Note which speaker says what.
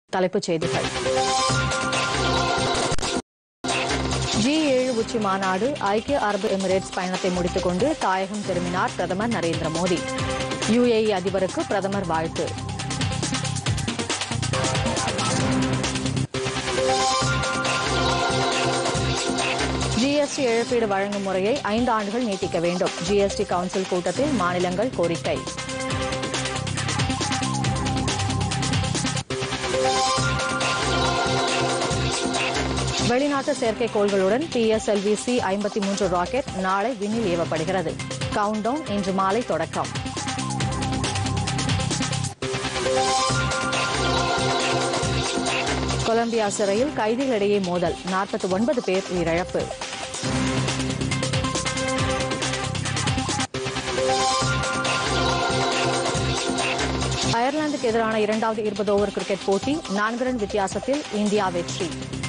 Speaker 1: தலைப்புச் செய்திகள் ஜி ஏழு உச்சி மாநாடு ஐக்கிய அரபு எமிரேட்ஸ் பயணத்தை முடித்துக் கொண்டு தாயகம் திரும்பினார் பிரதமர் நரேந்திர மோடி யுஏஇ அதிபருக்கு பிரதமர் வாழ்த்து ஜிஎஸ்டி இழப்பீடு வழங்கும் முறையை ஐந்து ஆண்டுகள் நீட்டிக்க வேண்டும் ஜிஎஸ்டி கவுன்சில் கூட்டத்தில் மாநிலங்கள் கோரிக்கை வெளிநாட்டு செயற்கைக்கோள்களுடன் பிஎஸ்எல்வி சி ஐம்பத்தி மூன்று ராக்கெட் நாளை விண்ணில் ஏவப்படுகிறது கவுண்டவுன் இன்று மாலை தொடக்கம் கொலம்பியா சிறையில் கைதிகளிடையே மோதல் நாற்பத்தி ஒன்பது பேர் உயிரிழப்பு அயர்லாந்துக்கு எதிரான இரண்டாவது இருபது ஓவர் கிரிக்கெட் போட்டி நான்கு ரன் வித்தியாசத்தில் இந்தியா வெற்றி